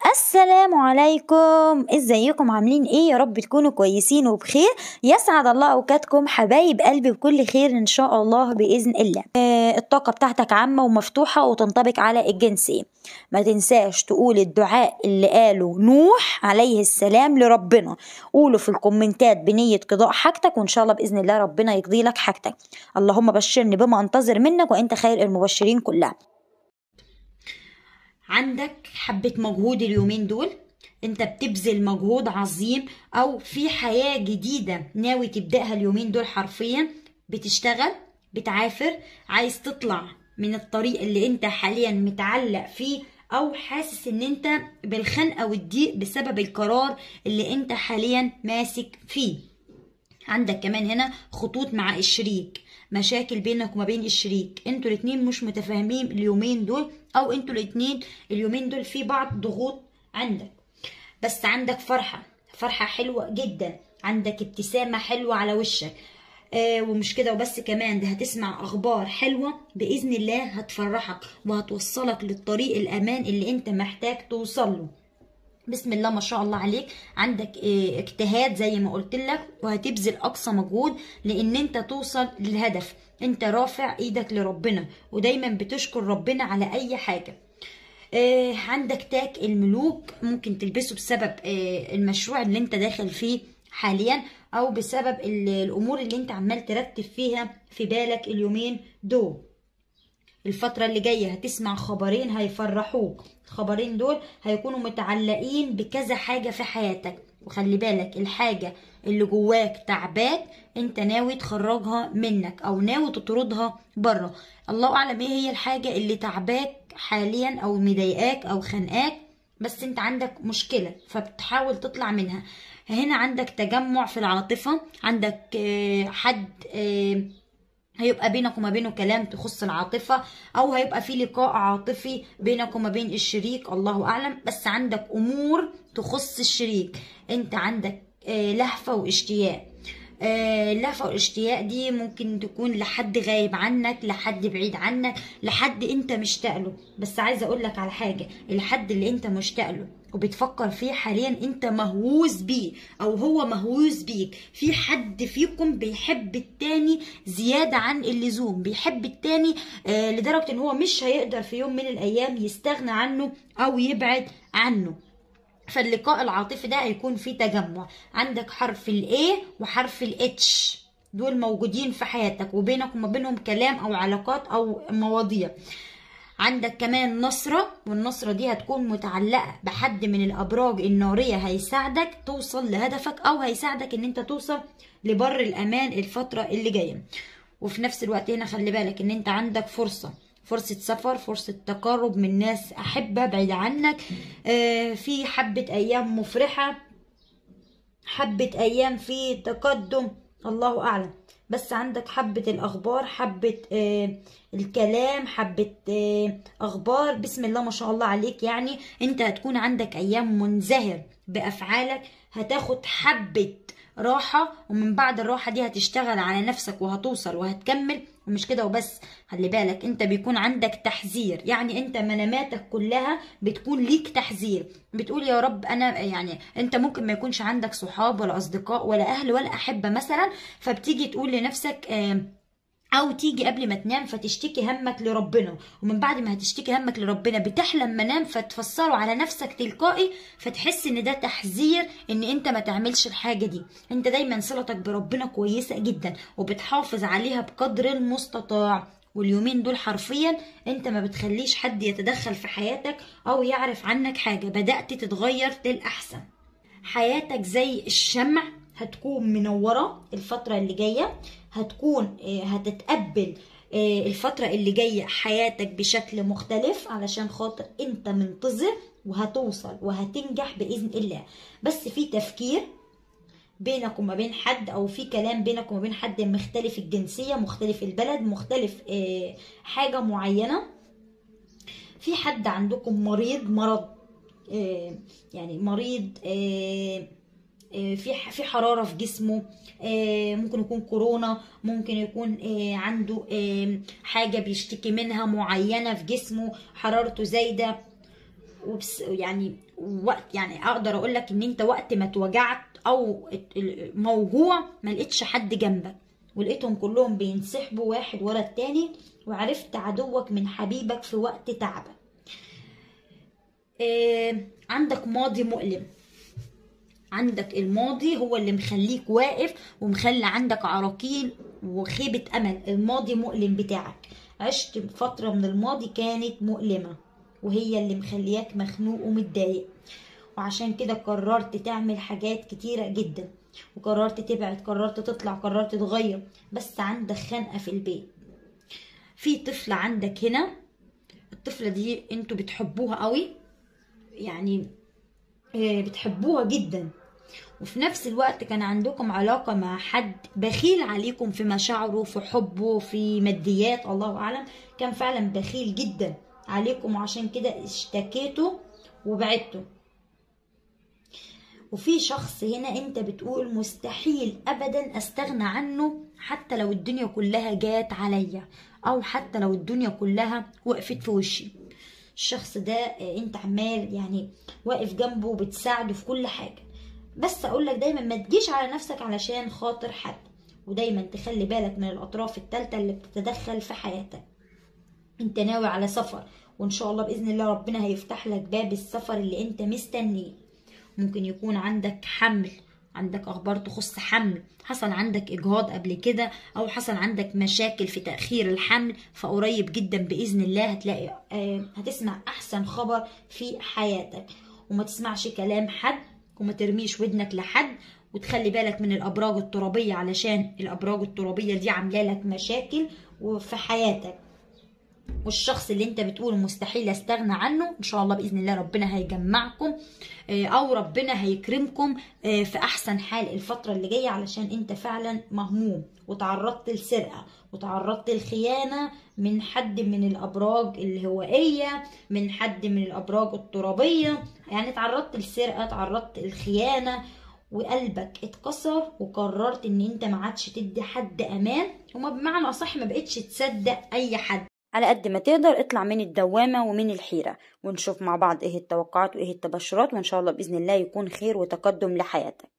السلام عليكم ازيكم عاملين ايه يا رب تكونوا كويسين وبخير يسعد الله اوقاتكم حبايب قلبي بكل خير ان شاء الله باذن الله آه الطاقه بتاعتك عامه ومفتوحه وتنطبق على الجنسين ما تنساش تقول الدعاء اللي قاله نوح عليه السلام لربنا قوله في الكومنتات بنيه قضاء حاجتك وان شاء الله باذن الله ربنا يقضي لك حاجتك اللهم بشرني بما انتظر منك وانت خير المبشرين كلها عندك حبة مجهود اليومين دول انت بتبذل مجهود عظيم او في حياة جديدة ناوي تبدأها اليومين دول حرفيا بتشتغل بتعافر عايز تطلع من الطريق اللي انت حاليا متعلق فيه او حاسس ان انت بالخنقة والضيق بسبب القرار اللي انت حاليا ماسك فيه عندك كمان هنا خطوط مع الشريك مشاكل بينك وما بين الشريك انتوا الاتنين مش متفاهمين اليومين دول او انتوا الاتنين اليومين دول في بعض ضغوط عندك بس عندك فرحة فرحة حلوة جدا عندك ابتسامة حلوة على وشك آه ومش كده وبس كمان ده هتسمع اخبار حلوة باذن الله هتفرحك وهتوصلك للطريق الامان اللي انت محتاج توصل له بسم الله ما شاء الله عليك عندك اه اجتهاد زي ما قلت لك وهتبذل اقصى مجهود لان انت توصل للهدف انت رافع ايدك لربنا ودايما بتشكر ربنا على اي حاجه اه عندك تاج الملوك ممكن تلبسه بسبب اه المشروع اللي انت داخل فيه حاليا او بسبب الامور اللي انت عمال ترتب فيها في بالك اليومين دول الفترة اللي جاية هتسمع خبرين هيفرحوك الخبرين دول هيكونوا متعلقين بكذا حاجة في حياتك وخلي بالك الحاجة اللي جواك تعباك انت ناوي تخرجها منك او ناوي تطردها بره الله اعلم ايه هي الحاجة اللي تعباك حاليا او مضايقاك او خانقاك بس انت عندك مشكلة فبتحاول تطلع منها هنا عندك تجمع في العاطفة عندك حد هيبقى بينك وما بينه كلام تخص العاطفة أو هيبقى في لقاء عاطفي بينك وما بين الشريك الله أعلم بس عندك أمور تخص الشريك أنت عندك لهفة واشتياق اللهفة والاشتياق دي ممكن تكون لحد غايب عنك لحد بعيد عنك لحد انت مشتاق له بس عايزه اقول لك على حاجه الحد اللي انت مشتاق له وبتفكر فيه حاليا انت مهووس بيه او هو مهووس بيك في حد فيكم بيحب التاني زيادة عن اللزوم بيحب التاني آه لدرجة ان هو مش هيقدر في يوم من الايام يستغنى عنه او يبعد عنه فاللقاء العاطفي ده هيكون فيه تجمع عندك حرف الاي وحرف الاتش دول موجودين في حياتك وبينك وما بينهم كلام او علاقات او مواضيع عندك كمان نصرة والنصرة دي هتكون متعلقة بحد من الأبراج النارية هيساعدك توصل لهدفك أو هيساعدك إن أنت توصل لبر الأمان الفترة اللي جاية وفي نفس الوقت هنا خلي بالك إن أنت عندك فرصة فرصة سفر فرصة تقرب من ناس أحبة بعيد عنك آه في حبة أيام مفرحة حبة أيام في تقدم الله أعلم بس عندك حبة الأخبار حبة آه الكلام حبة آه أخبار بسم الله ما شاء الله عليك يعني أنت هتكون عندك أيام منزهر بأفعالك هتاخد حبة راحة ومن بعد الراحة دي هتشتغل على نفسك وهتوصل وهتكمل ومش كده وبس خلي بالك انت بيكون عندك تحذير يعني انت مناماتك كلها بتكون ليك تحذير بتقول يا رب انا يعني انت ممكن ما يكونش عندك صحاب ولا اصدقاء ولا اهل ولا احبة مثلا فبتيجي تقول لنفسك آه او تيجي قبل ما تنام فتشتكي همك لربنا ومن بعد ما هتشتكي همك لربنا بتحلم منام فتفسره على نفسك تلقائي فتحس ان ده تحذير ان انت ما تعملش الحاجه دي انت دايما صلتك بربنا كويسه جدا وبتحافظ عليها بقدر المستطاع واليومين دول حرفيا انت ما بتخليش حد يتدخل في حياتك او يعرف عنك حاجه بدات تتغير للاحسن حياتك زي الشمع هتكون منورة الفترة اللي جاية هتكون هتتقبل الفترة اللي جاية حياتك بشكل مختلف علشان خاطر انت منتظر وهتوصل وهتنجح بإذن الله بس في تفكير بينك وما بين حد او في كلام بينك وما بين حد مختلف الجنسية مختلف البلد مختلف حاجة معينة في حد عندكم مريض مرض يعني مريض في في حراره في جسمه ممكن يكون كورونا ممكن يكون عنده حاجه بيشتكي منها معينه في جسمه حرارته زايده وبس يعني وقت يعني اقدر اقول لك ان انت وقت ما اتوجعت او موجوع ما لقيتش حد جنبك ولقيتهم كلهم بينسحبوا واحد ورا التاني وعرفت عدوك من حبيبك في وقت تعبك آه عندك ماضي مؤلم عندك الماضي هو اللي مخليك واقف ومخلي عندك عراقيل وخيبة أمل الماضي مؤلم بتاعك عشت فترة من الماضي كانت مؤلمة وهي اللي مخلياك مخنوق ومتضايق وعشان كده قررت تعمل حاجات كتيرة جدا وقررت تبعد قررت تطلع قررت تغير بس عندك خنقة في البيت في طفلة عندك هنا الطفلة دي انتوا بتحبوها قوي يعني بتحبوها جدا وفي نفس الوقت كان عندكم علاقة مع حد بخيل عليكم في مشاعره في حبه في ماديات الله أعلم كان فعلا بخيل جدا عليكم وعشان كده اشتكيتوا وبعدتوا وفي شخص هنا انت بتقول مستحيل ابدا استغنى عنه حتى لو الدنيا كلها جات عليا او حتى لو الدنيا كلها وقفت في وشي الشخص ده انت عمال يعني واقف جنبه وبتساعده في كل حاجه بس اقول لك دايما ما تجيش على نفسك علشان خاطر حد ودايما تخلي بالك من الاطراف الثالثه اللي بتتدخل في حياتك انت ناوي على سفر وان شاء الله باذن الله ربنا هيفتح لك باب السفر اللي انت مستنيه ممكن يكون عندك حمل عندك اخبار تخص حمل حصل عندك اجهاض قبل كده او حصل عندك مشاكل في تاخير الحمل فقريب جدا باذن الله هتلاقي آه هتسمع احسن خبر في حياتك وما تسمعش كلام حد وما ترميش ودنك لحد وتخلي بالك من الابراج الترابيه علشان الابراج الترابيه دي عامله لك مشاكل وفي حياتك والشخص اللي انت بتقول مستحيل استغنى عنه ان شاء الله باذن الله ربنا هيجمعكم او ربنا هيكرمكم في احسن حال الفتره اللي جايه علشان انت فعلا مهموم وتعرضت لسرقه وتعرضت للخيانه من حد من الابراج الهوائيه من حد من الابراج الترابيه يعني تعرضت للسرقه تعرضت للخيانه وقلبك اتكسر وقررت ان انت ما عادش تدي حد امان وما بمعنى اصح ما بقتش تصدق اي حد على قد ما تقدر اطلع من الدوامة ومن الحيرة ونشوف مع بعض ايه التوقعات وايه التبشرات وان شاء الله بإذن الله يكون خير وتقدم لحياتك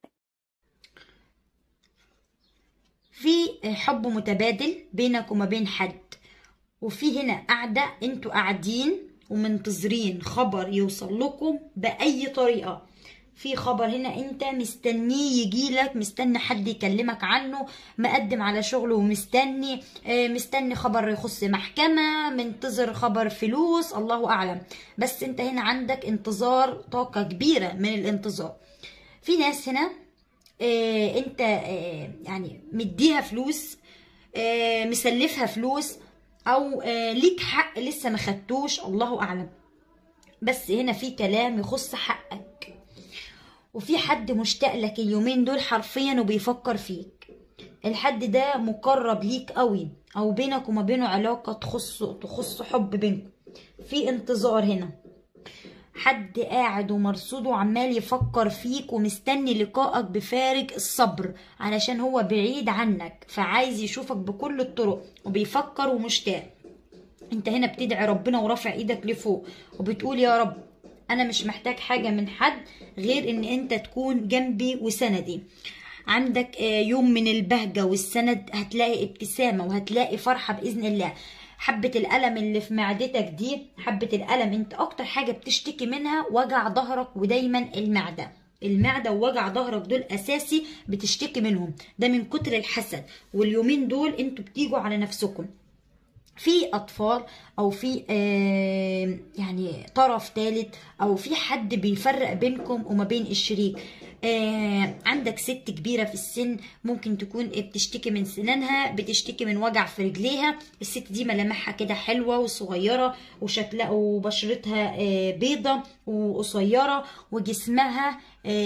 في حب متبادل بينك وما بين حد وفي هنا قاعدة انتوا قاعدين ومنتظرين خبر يوصل لكم بأي طريقة في خبر هنا انت مستنيه يجيلك مستني حد يكلمك عنه مقدم على شغله ومستني مستني خبر يخص محكمة منتظر خبر فلوس الله اعلم بس انت هنا عندك انتظار طاقة كبيرة من الانتظار في ناس هنا اه انت اه يعني مديها فلوس اه مسلفها فلوس او ليك حق لسه ما خدتوش الله اعلم بس هنا في كلام يخص حقك وفي حد مشتاق لك اليومين دول حرفيا وبيفكر فيك الحد ده مقرب ليك قوي او بينك وما بينه علاقة تخص تخص حب بينكم في انتظار هنا حد قاعد ومرصود وعمال يفكر فيك ومستني لقائك بفارغ الصبر علشان هو بعيد عنك فعايز يشوفك بكل الطرق وبيفكر ومشتاق انت هنا بتدعي ربنا ورافع ايدك لفوق وبتقول يا رب انا مش محتاج حاجة من حد غير ان انت تكون جنبي وسندي عندك يوم من البهجة والسند هتلاقي ابتسامة وهتلاقي فرحة بإذن الله حبة الألم اللي في معدتك دي حبة الألم انت أكتر حاجة بتشتكي منها وجع ظهرك ودايما المعدة المعدة ووجع ظهرك دول أساسي بتشتكي منهم ده من كتر الحسد واليومين دول انتوا بتيجوا على نفسكم في اطفال او في آه يعني طرف ثالث او في حد بيفرق بينكم وما بين الشريك آه عندك ست كبيره في السن ممكن تكون بتشتكي من سنانها بتشتكي من وجع في رجليها الست دي ملامحها كده حلوه وصغيره وشكلها وبشرتها آه بيضه وقصيره وجسمها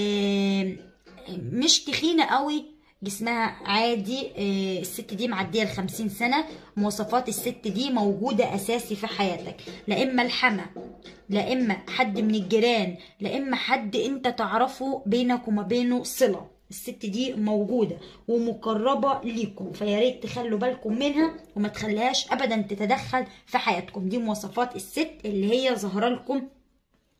مش تخينه قوي جسمها عادي الست دي معدية الخمسين سنة مواصفات الست دي موجودة أساسي في حياتك لا إما الحما لا إما حد من الجيران لا إما حد أنت تعرفه بينك وما بينه صلة الست دي موجودة ومقربة ليكم فيا ريت تخلوا بالكم منها وما تخليهاش أبدا تتدخل في حياتكم دي مواصفات الست اللي هي ظاهرة لكم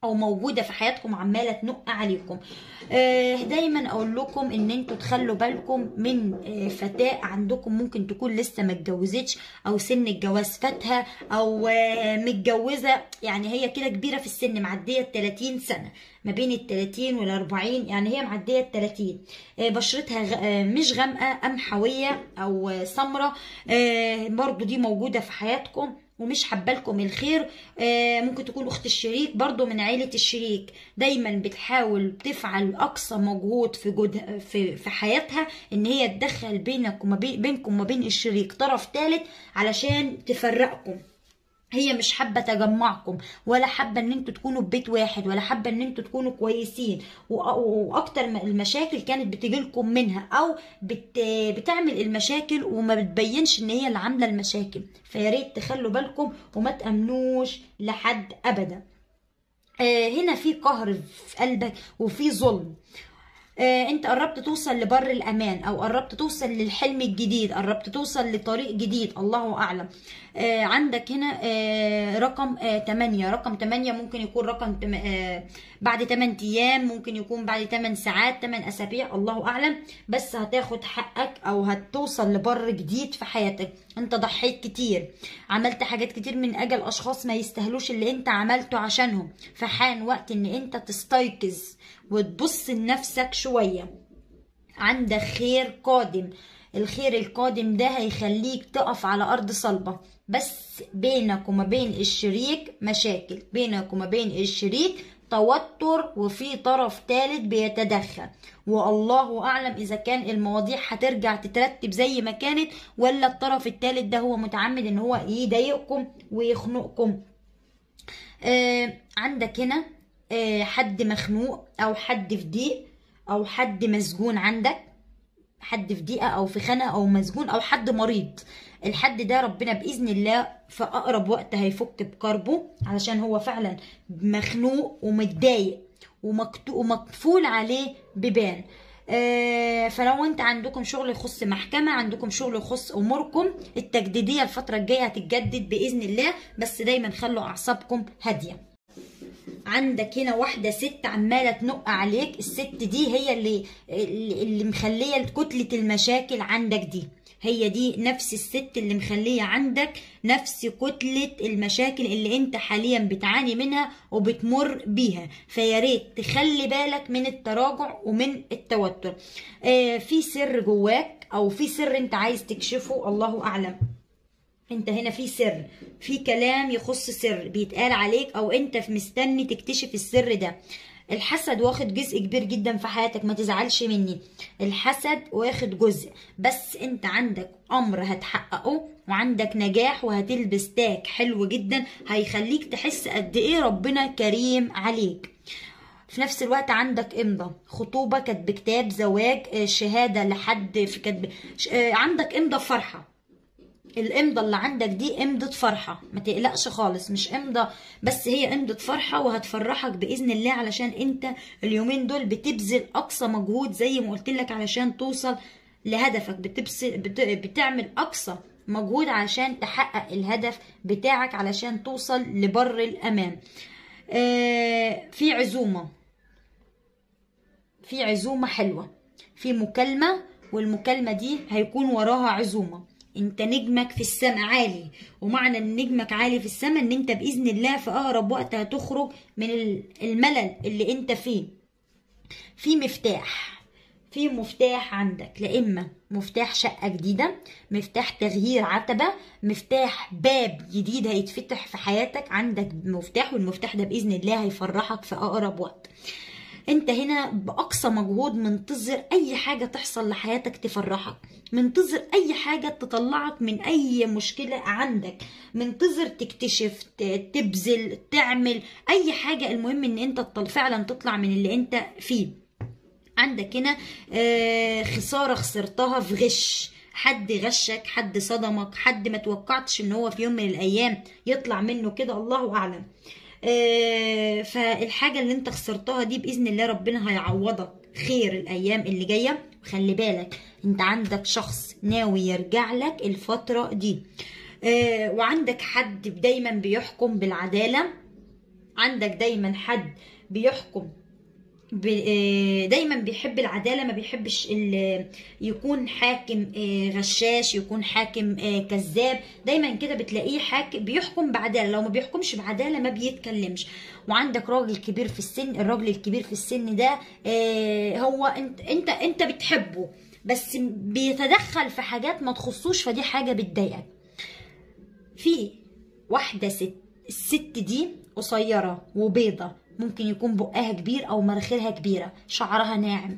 او موجوده في حياتكم عماله تنق عليكم آه، دايما اقول لكم ان انتوا تخلوا بالكم من آه، فتاه عندكم ممكن تكون لسه ما اتجوزتش او سن الجواز فاتها او آه، متجوزه يعني هي كده كبيره في السن معديه ال 30 سنه ما بين ال 30 وال 40 يعني هي معديه ال 30 آه، بشرتها غ- آه، مش غامقه قمحويه او آه، سمراء آه، برضو دي موجوده في حياتكم ومش حبالكم الخير آه، ممكن تكون اخت الشريك برضو من عيلة الشريك دايما بتحاول تفعل اقصى مجهود في جود في في حياتها ان هي تدخل بينك وما بين بينكم وما بين الشريك طرف ثالث علشان تفرقكم هي مش حابه تجمعكم ولا حابه ان انتوا تكونوا في بيت واحد ولا حابه ان انتوا تكونوا كويسين وأ- واكتر م- المشاكل كانت بتجيلكم منها او بت بتعمل المشاكل وما بتبينش ان هي اللي عامله المشاكل فيا ريت تخلوا بالكم وما تامنوش لحد ابدا آه، هنا في قهر في قلبك وفي ظلم آه، انت قربت توصل لبر الامان او قربت توصل للحلم الجديد قربت توصل لطريق جديد الله اعلم آه، عندك هنا آه، رقم آه، 8 رقم 8 ممكن يكون رقم تم- آه، بعد 8 ايام ممكن يكون بعد 8 ساعات 8 اسابيع الله اعلم بس هتاخد حقك او هتوصل لبر جديد في حياتك انت ضحيت كتير عملت حاجات كتير من اجل اشخاص ما يستاهلوش اللي انت عملته عشانهم فحان وقت ان انت تستيقظ وتبص لنفسك شويه عندك خير قادم الخير القادم ده هيخليك تقف على أرض صلبة بس بينك وما بين الشريك مشاكل بينك وما بين الشريك توتر وفي طرف ثالث بيتدخل والله أعلم إذا كان المواضيع هترجع تترتب زي ما كانت ولا الطرف الثالث ده هو متعمد إن هو يضايقكم ويخنقكم آه عندك هنا آه حد مخنوق او حد في ضيق او حد مسجون عندك حد في ضيقه او في خنقه او مسجون او حد مريض الحد ده ربنا باذن الله في اقرب وقت هيفك بكربه علشان هو فعلا مخنوق ومتضايق ومكتو- ومقفول عليه بيبان آه، فلو انت عندكم شغل يخص محكمة عندكم شغل يخص اموركم التجديدية الفترة الجاية هتتجدد باذن الله بس دايما خلوا اعصابكم هادية عندك هنا واحدة ست عمالة تنق عليك الست دي هي اللي اللي اللي مخلية كتلة المشاكل عندك دي هي دي نفس الست اللي مخلية عندك نفس كتلة المشاكل اللي انت حاليا بتعاني منها وبتمر بيها فيا ريت تخلي بالك من التراجع ومن التوتر آه في سر جواك او في سر انت عايز تكشفه الله اعلم انت هنا في سر في كلام يخص سر بيتقال عليك او انت مستني تكتشف السر ده الحسد واخد جزء كبير جدا في حياتك ما تزعلش مني الحسد واخد جزء بس انت عندك امر هتحققه وعندك نجاح وهتلبس تاج حلو جدا هيخليك تحس قد ايه ربنا كريم عليك في نفس الوقت عندك امضى خطوبه كاتب كتاب زواج آه، شهاده لحد في كاتب ش- آه، عندك امضى فرحه الامضه اللي عندك دي امضه فرحه ما تقلقش خالص مش امضه بس هي امضه فرحه وهتفرحك باذن الله علشان انت اليومين دول بتبذل اقصى مجهود زي ما قلت لك علشان توصل لهدفك بتبذل بت... بتعمل اقصى مجهود عشان تحقق الهدف بتاعك علشان توصل لبر الامان آه في عزومه في عزومة حلوة في مكالمة والمكالمة دي هيكون وراها عزومة انت نجمك في السماء عالي ومعنى ان نجمك عالي في السماء ان انت بإذن الله في اقرب وقت هتخرج من ال- الملل اللي انت فيه في مفتاح في مفتاح عندك لا اما مفتاح شقة جديدة مفتاح تغيير عتبة مفتاح باب جديد هيتفتح في حياتك عندك مفتاح والمفتاح ده بإذن الله هيفرحك في أقرب وقت انت هنا باقصى مجهود منتظر اي حاجه تحصل لحياتك تفرحك منتظر اي حاجه تطلعك من اي مشكله عندك منتظر تكتشف ت- تبذل تعمل اي حاجه المهم ان انت تطل- فعلا تطلع من اللي انت فيه عندك هنا آه، خساره خسرتها في غش حد غشك حد صدمك حد ما توقعتش ان هو في يوم من الايام يطلع منه كده الله اعلم آه، فالحاجة اللي انت خسرتها دي بإذن الله ربنا هيعوضك خير الأيام اللي جاية خلي بالك انت عندك شخص ناوي يرجع لك الفترة دي آه، وعندك حد دايما بيحكم بالعدالة عندك دايما حد بيحكم ب- آه، دايما بيحب العدالة ما بيحبش ال- يكون حاكم آه، غشاش يكون حاكم آه، كذاب دايما كده بتلاقيه حاكم بيحكم بعدالة لو ما بيحكمش بعدالة ما بيتكلمش وعندك راجل كبير في السن الراجل الكبير في السن ده آه، هو انت انت انت بتحبه بس بيتدخل في حاجات ما تخصوش فدي حاجة بتضايقك في واحدة ست الست دي قصيرة وبيضة ممكن يكون بقها كبير أو مناخيرها كبيرة شعرها ناعم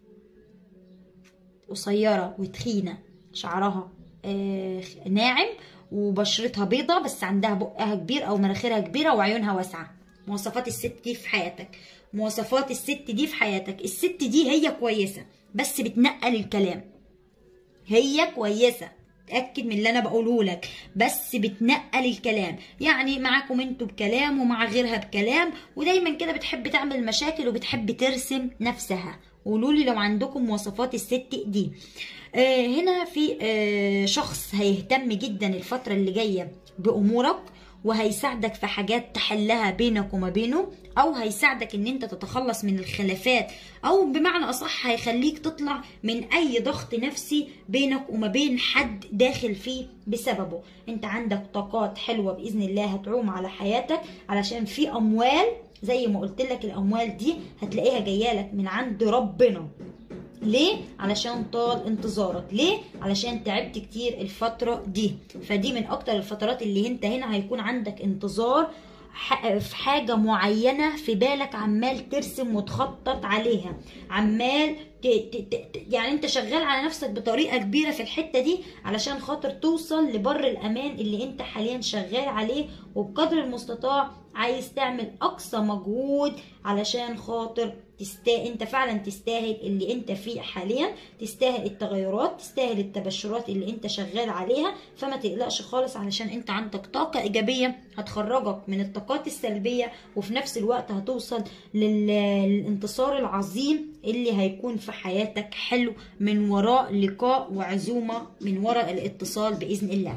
قصيرة وتخينة شعرها آه ناعم وبشرتها بيضة بس عندها بقها كبير أو مناخيرها كبيرة وعيونها واسعة مواصفات الست دي في حياتك مواصفات الست دي في حياتك الست دي هي كويسة بس بتنقل الكلام هي كويسة تأكد من اللي أنا بقوله لك بس بتنقل الكلام يعني معاكم انتوا بكلام ومع غيرها بكلام ودايما كده بتحب تعمل مشاكل وبتحب ترسم نفسها قولوا لي لو عندكم مواصفات الست دي آه هنا في آه شخص هيهتم جدا الفترة اللي جاية بأمورك وهيساعدك في حاجات تحلها بينك وما بينه او هيساعدك ان انت تتخلص من الخلافات او بمعنى اصح هيخليك تطلع من اي ضغط نفسي بينك وما بين حد داخل فيه بسببه انت عندك طاقات حلوة باذن الله هتعوم على حياتك علشان في اموال زي ما قلت لك الاموال دي هتلاقيها جايه لك من عند ربنا ليه؟ علشان طال انتظارك ليه؟ علشان تعبت كتير الفترة دي فدي من اكتر الفترات اللي انت هنا هيكون عندك انتظار ح- في حاجة معينة في بالك عمال ترسم وتخطط عليها عمال ت... ت... ت... يعني انت شغال على نفسك بطريقة كبيرة في الحتة دي علشان خاطر توصل لبر الامان اللي انت حاليا شغال عليه وبقدر المستطاع عايز تعمل اقصى مجهود علشان خاطر تستا... انت فعلا تستاهل اللي انت فيه حاليا تستاهل التغيرات تستاهل التبشرات اللي انت شغال عليها فما تقلقش خالص علشان انت عندك طاقة ايجابية هتخرجك من الطاقات السلبية وفي نفس الوقت هتوصل لل... للانتصار العظيم اللي هيكون في حياتك حلو من وراء لقاء وعزومة من وراء الاتصال بإذن الله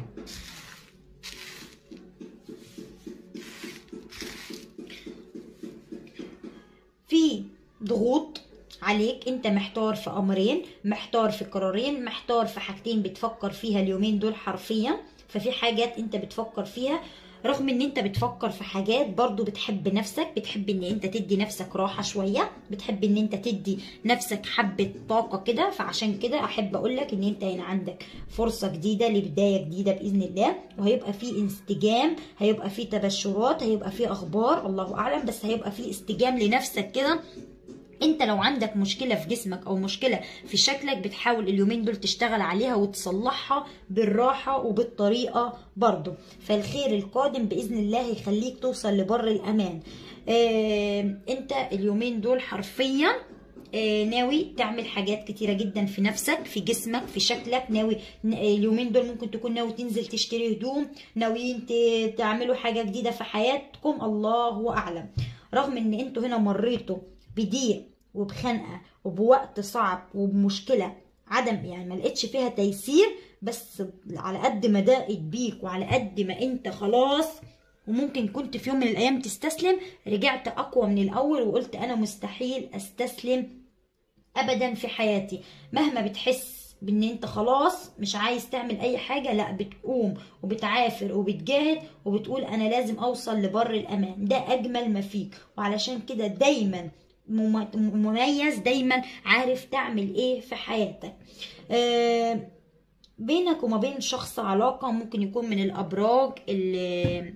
في ضغوط عليك انت محتار في امرين محتار في قرارين محتار في حاجتين بتفكر فيها اليومين دول حرفيا ففي حاجات انت بتفكر فيها رغم ان انت بتفكر في حاجات برضو بتحب نفسك بتحب ان انت تدي نفسك راحة شوية بتحب ان انت تدي نفسك حبة طاقة كده فعشان كده احب اقولك ان انت هنا عندك فرصة جديدة لبداية جديدة باذن الله وهيبقى في انسجام هيبقى في تبشرات هيبقى في اخبار الله اعلم بس هيبقى في استجام لنفسك كده انت لو عندك مشكلة في جسمك او مشكلة في شكلك بتحاول اليومين دول تشتغل عليها وتصلحها بالراحة وبالطريقة برضو فالخير القادم بإذن الله يخليك توصل لبر الأمان اه انت اليومين دول حرفيا آه، ناوي تعمل حاجات كتيرة جدا في نفسك في جسمك في شكلك ناوي ن- آه، اليومين دول ممكن تكون ناوي تنزل تشتري هدوم ناويين ت- تعملوا حاجة جديدة في حياتكم الله أعلم رغم ان انتوا هنا مريتوا بضيق وبخنقة وبوقت صعب وبمشكلة عدم يعني ما لقيتش فيها تيسير بس على قد ما ضاقت بيك وعلى قد ما انت خلاص وممكن كنت في يوم من الايام تستسلم رجعت اقوى من الاول وقلت انا مستحيل استسلم ابدا في حياتي مهما بتحس بان انت خلاص مش عايز تعمل اي حاجة لا بتقوم وبتعافر وبتجاهد وبتقول انا لازم اوصل لبر الامان ده اجمل ما فيك وعلشان كده دايما مم- مميز دايما عارف تعمل ايه في حياتك آه بينك وما بين شخص علاقة ممكن يكون من الابراج اللي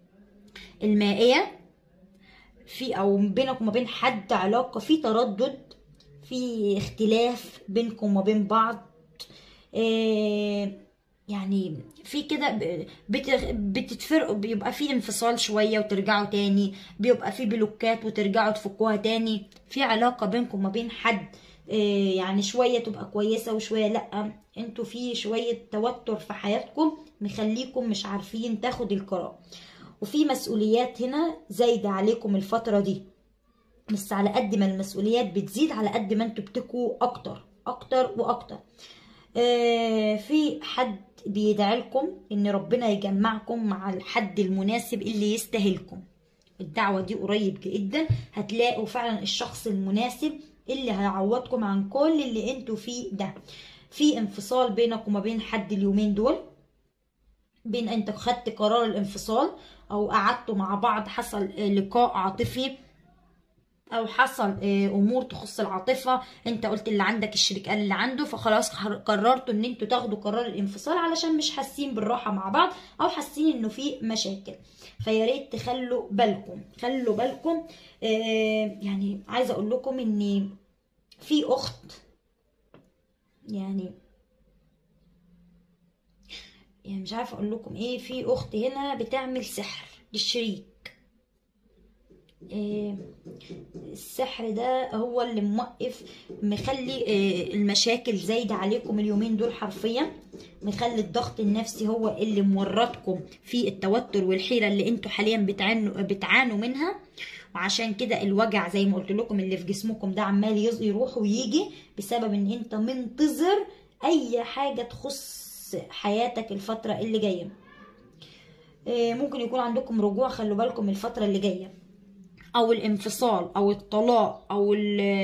المائية في او بينك وما بين حد علاقة في تردد في اختلاف بينكم وما بين بعض آه، يعني في كده ب- بت- بتتفرقوا بيبقى في انفصال شوية وترجعوا تاني بيبقى في بلوكات وترجعوا تفكوها تاني في علاقة بينكم وما بين حد آه، يعني شوية تبقى كويسة وشوية لأ انتوا في شوية توتر في حياتكم مخليكم مش عارفين تاخد القرار وفي مسؤوليات هنا زايدة عليكم الفترة دي بس على قد ما المسؤوليات بتزيد على قد ما انتوا بتكوا اكتر اكتر واكتر آه في حد بيدعي لكم ان ربنا يجمعكم مع الحد المناسب اللي يستاهلكم الدعوة دي قريب جدا هتلاقوا فعلا الشخص المناسب اللي هيعوضكم عن كل اللي انتوا فيه ده في انفصال بينك وما بين حد اليومين دول بين انت خدت قرار الانفصال او قعدتوا مع بعض حصل لقاء عاطفي او حصل امور تخص العاطفه انت قلت اللي عندك الشريك قال اللي عنده فخلاص قررتوا ان انتوا تاخدوا قرار الانفصال علشان مش حاسين بالراحه مع بعض او حاسين انه في مشاكل فيا ريت تخلوا بالكم خلوا بالكم آه يعني عايزه اقول لكم ان في اخت يعني يعني مش عارفه اقول لكم ايه في اخت هنا بتعمل سحر للشريك إيه السحر ده هو اللي موقف مخلي إيه المشاكل زايدة عليكم اليومين دول حرفيا مخلي الضغط النفسي هو اللي مورطكم في التوتر والحيرة اللي انتوا حاليا بتعانوا, بتعانوا منها وعشان كده الوجع زي ما قلت لكم اللي في جسمكم ده عمال يروح ويجي بسبب ان انت منتظر اي حاجة تخص حياتك الفترة اللي جاية إيه ممكن يكون عندكم رجوع خلوا بالكم الفترة اللي جايه او الانفصال او الطلاق او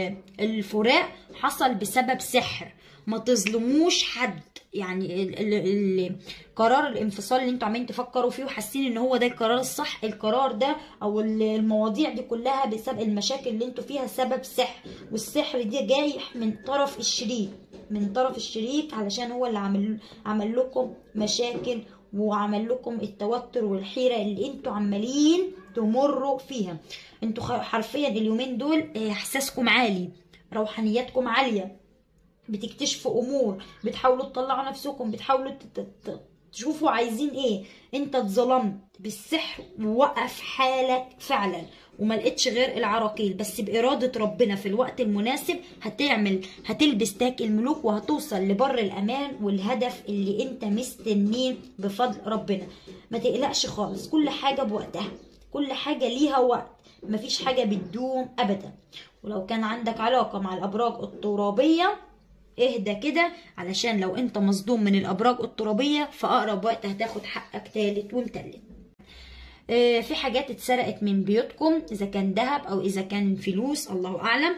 الفراق حصل بسبب سحر ما تظلموش حد يعني ال ال ال قرار الانفصال اللي انتوا عمالين تفكروا فيه وحاسين ان هو ده القرار الصح القرار ده او المواضيع دي كلها بسبب المشاكل اللي انتوا فيها سبب سحر والسحر دي جاي من طرف الشريك من طرف الشريك علشان هو اللي عمل عمل لكم مشاكل وعمل لكم التوتر والحيره اللي انتوا عمالين تمروا فيها انتوا حرفيا اليومين دول احساسكم عالي روحانياتكم عاليه بتكتشفوا امور بتحاولوا تطلعوا نفسكم بتحاولوا تشوفوا عايزين ايه انت اتظلمت بالسحر ووقف حالك فعلا وما لقيتش غير العراقيل بس بإرادة ربنا في الوقت المناسب هتعمل هتلبس تاج الملوك وهتوصل لبر الأمان والهدف اللي انت مستنيه بفضل ربنا ما تقلقش خالص كل حاجة بوقتها كل حاجة ليها وقت مفيش حاجة بتدوم أبدا ولو كان عندك علاقة مع الأبراج الترابية اهدى كده علشان لو انت مصدوم من الأبراج الترابية في أقرب وقت هتاخد حقك تالت ومتلت اه في حاجات اتسرقت من بيوتكم إذا كان ذهب أو إذا كان فلوس الله أعلم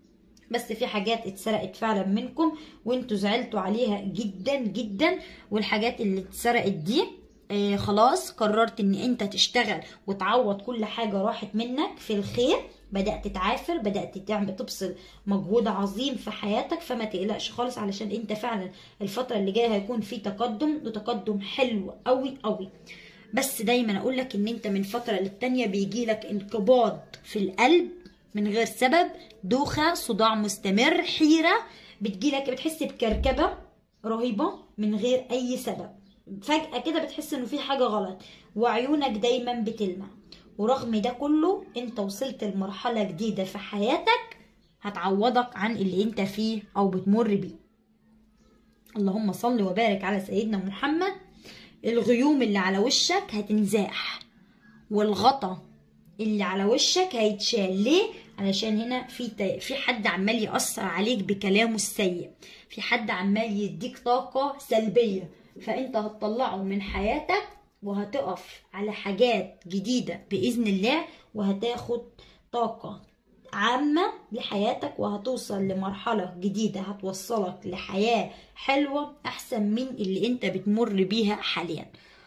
بس في حاجات اتسرقت فعلا منكم وانتوا زعلتوا عليها جدا جدا والحاجات اللي اتسرقت دي آه خلاص قررت ان انت تشتغل وتعوض كل حاجة راحت منك في الخير بدأت تعافر بدأت تعمل تبذل مجهود عظيم في حياتك فما تقلقش خالص علشان انت فعلا الفترة اللي جاية هيكون في تقدم وتقدم حلو قوي قوي بس دايما اقول لك ان انت من فترة للتانية بيجي لك انقباض في القلب من غير سبب دوخة صداع مستمر حيرة بتجيلك بتحس بكركبة رهيبة من غير اي سبب فجأة كده بتحس انه في حاجة غلط وعيونك دايما بتلمع ورغم ده كله انت وصلت لمرحلة جديدة في حياتك هتعوضك عن اللي انت فيه او بتمر بيه اللهم صل وبارك على سيدنا محمد الغيوم اللي على وشك هتنزاح والغطا اللي على وشك هيتشال ليه علشان هنا في في حد عمال يأثر عليك بكلامه السيء في حد عمال يديك طاقة سلبية فانت هتطلعه من حياتك وهتقف على حاجات جديدة بإذن الله وهتاخد طاقة عامة لحياتك وهتوصل لمرحلة جديدة هتوصلك لحياة حلوة أحسن من اللي أنت بتمر بيها حاليا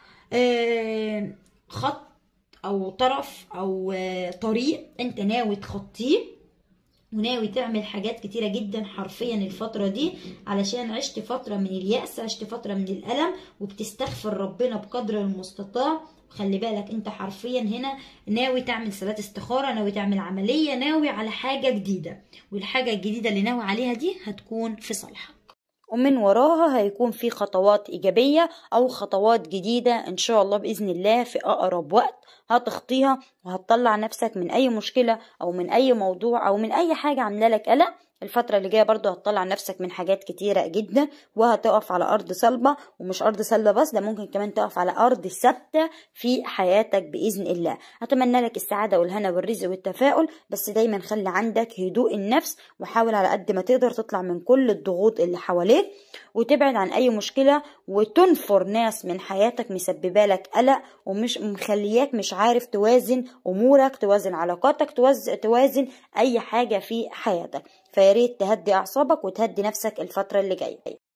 آه خط أو طرف أو آه طريق أنت ناوي تخطيه وناوي تعمل حاجات كتيرة جدا حرفيا الفترة دي علشان عشت فترة من اليأس عشت فترة من الألم وبتستغفر ربنا بقدر المستطاع خلي بالك انت حرفيا هنا ناوي تعمل صلاة استخارة ناوي تعمل عملية ناوي على حاجة جديدة والحاجة الجديدة اللي ناوي عليها دي هتكون في صالحك ومن وراها هيكون في خطوات إيجابية أو خطوات جديدة إن شاء الله بإذن الله في أقرب وقت هتخطيها وهتطلع نفسك من أي مشكلة أو من أي موضوع أو من أي حاجة عاملة لك قلق الفترة اللي جاية برضو هتطلع نفسك من حاجات كتيرة جدا وهتقف على أرض صلبة ومش أرض صلبة بس ده ممكن كمان تقف على أرض ثابتة في حياتك بإذن الله أتمنى لك السعادة والهنا والرزق والتفاؤل بس دايما خلي عندك هدوء النفس وحاول على قد ما تقدر تطلع من كل الضغوط اللي حواليك وتبعد عن أي مشكلة وتنفر ناس من حياتك مسببة لك قلق ومش مخلياك مش عارف توازن أمورك توازن علاقاتك توازن أي حاجة في حياتك فياريت تهدي أعصابك وتهدي نفسك الفترة اللي جاية